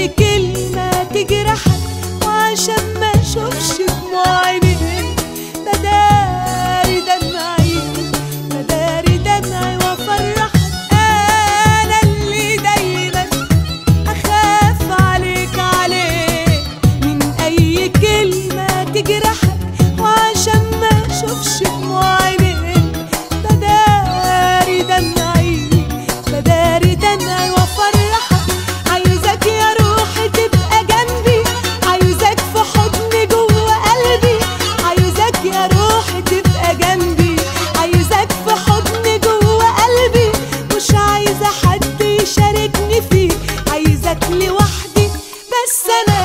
كلمة تجرحك وعشان ما اشوفش دموع عينيك بداري دمعي بداري دمعي وافرحك انا اللي دايما اخاف عليك عليك من اي كلمة تجرحك وعشان ما اشوفش دموع عينيك بداري دمعي بداري دمعي وافرحك عايزك يا روحي تبقى جنبي عايزك في حضني جوه قلبي عايزك يا روحي تبقى جنبي عايزك في حضني جوه قلبي مش عايزه حد يشاركني فيه عايزك لوحدي بس انا